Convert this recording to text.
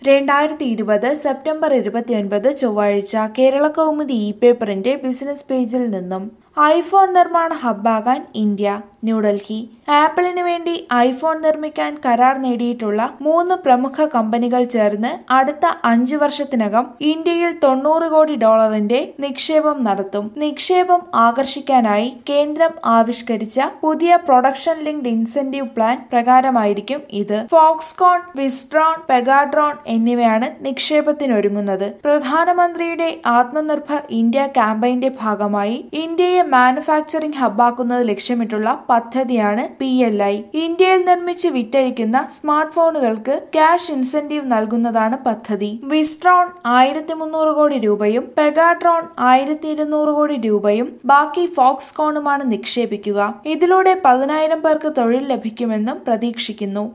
രണ്ടായിരത്തി ഇരുപത് സെപ്റ്റംബർ ഇരുപത്തിയൊൻപത് ചൊവ്വാഴ്ച കേരള കൗമുദി ഇ പേപ്പറിന്റെ ബിസിനസ് പേജിൽ നിന്നും ഐഫോൺ നിർമ്മാണ ഹബ്ബാകാൻ ഇന്ത്യ ന്യൂഡൽഹി ആപ്പിളിന് വേണ്ടി ഐഫോൺ നിർമ്മിക്കാൻ കരാർ നേടിയിട്ടുള്ള മൂന്ന് പ്രമുഖ കമ്പനികൾ ചേർന്ന് അടുത്ത അഞ്ചു വർഷത്തിനകം ഇന്ത്യയിൽ തൊണ്ണൂറ് കോടി ഡോളറിന്റെ നിക്ഷേപം നടത്തും നിക്ഷേപം ആകർഷിക്കാനായി കേന്ദ്രം ആവിഷ്കരിച്ച പുതിയ പ്രൊഡക്ഷൻ ലിങ്ക്ഡ് ഇൻസെന്റീവ് പ്ലാൻ പ്രകാരമായിരിക്കും ഇത് ഫോക്സ്കോൺ വിസ്ട്രോൺ പെഗാഡ്രോൺ എന്നിവയാണ് നിക്ഷേപത്തിനൊരുങ്ങുന്നത് പ്രധാനമന്ത്രിയുടെ ആത്മനിർഭർ ഇന്ത്യ ക്യാമ്പയിന്റെ ഭാഗമായി ഇന്ത്യയെ മാനുഫാക്ചറിംഗ് ഹബ്ബാക്കുന്നത് ലക്ഷ്യമിട്ടുള്ള പദ്ധതിയാണ് പി എൽ ഐ ഇന്ത്യയിൽ നിർമ്മിച്ച് വിറ്റഴിക്കുന്ന സ്മാർട്ട് ഫോണുകൾക്ക് ക്യാഷ് ഇൻസെന്റീവ് നൽകുന്നതാണ് പദ്ധതി വിസ്ട്രോൺ ആയിരത്തി മുന്നൂറ് കോടി രൂപയും പെഗാട്രോൺ ആയിരത്തി ഇരുന്നൂറ് കോടി രൂപയും ബാക്കി ഫോക്സ്കോണുമാണ് നിക്ഷേപിക്കുക ഇതിലൂടെ പതിനായിരം പേർക്ക് തൊഴിൽ ലഭിക്കുമെന്നും പ്രതീക്ഷിക്കുന്നു